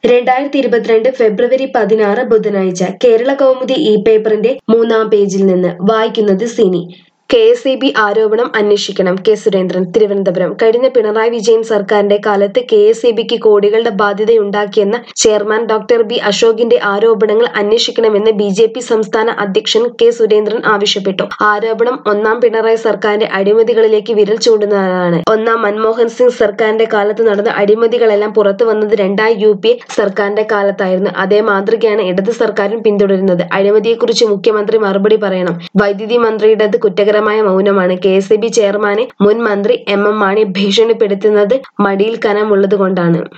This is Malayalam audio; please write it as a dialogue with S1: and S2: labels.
S1: രണ്ടായിരത്തി ഇരുപത്തിരണ്ട് ഫെബ്രുവരി പതിനാറ് ബുധനാഴ്ച കേരള കൗമുദി ഇ പേപ്പറിന്റെ മൂന്നാം പേജിൽ നിന്ന് വായിക്കുന്നത് Sini K S E B ആരോപണം അന്വേഷിക്കണം കെ സുരേന്ദ്രൻ തിരുവനന്തപുരം കഴിഞ്ഞ പിണറായി വിജയൻ സർക്കാരിന്റെ കാലത്ത് കെ എസ് ഇ ബിക്ക് കോടികളുടെ ബാധ്യതയുണ്ടാക്കിയെന്ന ചെയർമാൻ ഡോക്ടർ ബി അശോകിന്റെ ആരോപണങ്ങൾ അന്വേഷിക്കണമെന്ന് ബി ജെ പി സംസ്ഥാന അധ്യക്ഷൻ കെ സുരേന്ദ്രൻ ആവശ്യപ്പെട്ടു ആരോപണം ഒന്നാം പിണറായി സർക്കാരിന്റെ അഴിമതികളിലേക്ക് വിരൽ ചൂണ്ടുന്നതാണ് ഒന്നാം മൻമോഹൻ സിംഗ് സർക്കാരിന്റെ കാലത്ത് നടന്ന അഴിമതികളെല്ലാം പുറത്തു വന്നത് രണ്ടാം യു പി എ സർക്കാരിന്റെ കാലത്തായിരുന്നു അതേ മാതൃകയാണ് ഇടത് സർക്കാരും പിന്തുടരുന്നത് അഴിമതിയെക്കുറിച്ച് മുഖ്യമന്ത്രി മറുപടി പറയണം വൈദ്യുതി മന്ത്രിയുടേത് കുറ്റകരമായ മൗനമാണ് കെ എസ് ബി ചെയർമാനെ മുൻ മന്ത്രി എം എം മാണി ഭീഷണിപ്പെടുത്തുന്നത് മടിയിൽ കനമുള്ളത് കൊണ്ടാണ്